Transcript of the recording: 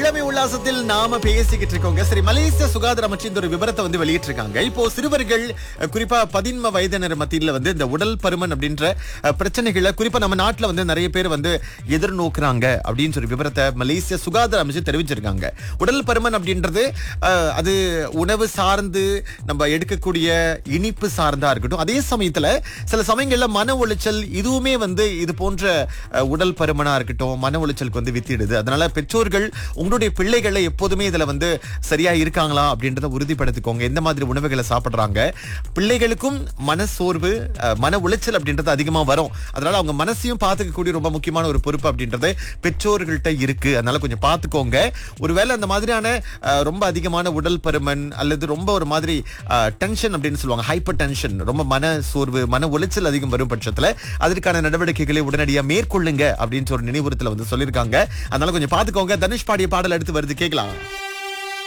வெள்ளிக்கிழமை உல்லாசத்தில் நாம பேசிக்கிட்டு இருக்கோங்க சரி மலேசிய சுகாதார அமைச்சு இந்த ஒரு விவரத்தை வந்து வெளியிட்டிருக்காங்க இப்போ சிறுவர்கள் அஹ், குறிப்பா பதின்ம வயதினர் மத்தியில வந்து இந்த உடல் பருமன் அப்படின்ற அஹ், பிரச்சனைகளை குறிப்பா நம்ம நாட்டுல வந்து நிறைய பேர் வந்து எதிர்நோக்குறாங்க அப்படின்னு சொல்லி விவரத்தை மலேசிய சுகாதார அமைச்சு தெரிவிச்சிருக்காங்க உடல் பருமன் அப்படின்றது அஹ், அது உணவு சார்ந்து நம்ம எடுக்கக்கூடிய இனிப்பு சார்ந்தா இருக்கட்டும் அதே சமயத்துல சில சமயங்கள்ல மன உளைச்சல் இதுவுமே வந்து இது போன்ற அஹ், உடல் பருமனா இருக்கட்டும் மன உளைச்சலுக்கு வந்து வித்திடுது அதனால பெற்றோர்கள் உங்களுடைய பிள்ளைகளை எப்போதுமே இதுல வந்து சரியா இருக்காங்களா அப்படின்றத உறுதிப்படுத்திக்கோங்க எந்த மாதிரி உணவுகளை சாப்பிடுறாங்க பிள்ளைகளுக்கும் மன சோர்வு அஹ், மன உளைச்சல் அப்படின்றது அதிகமா வரும் அதனால அவங்க மனசையும் பார்த்துக்கக்கூடிய ரொம்ப முக்கியமான ஒரு பொறுப்பு அப்படின்றது பெற்றோர்கள்ட்ட இருக்கு அதனால கொஞ்சம் பார்த்துக்கோங்க ஒருவேளை அந்த மாதிரியான அஹ், ரொம்ப அதிகமான உடல் பருமன் அல்லது ரொம்ப ஒரு மாதிரி டென்ஷன் அப்படின்னு சொல்லுவாங்க ஹைப்பர் டென்ஷன் ரொம்ப மன சோர்வு மன உளைச்சல் அதிகம் வரும் பட்சத்துல அதற்கான நடவடிக்கைகளை உடனடியா மேற்கொள்ளுங்க அப்படின்னு ஒரு நினைவுறுத்தல வந்து சொல்லியிருக்காங்க அதனால கொஞ்சம் பார்த்துக்கோங்க தனுஷ் பாடிய பாடல் அடுத்து வருது கேட்கலாம்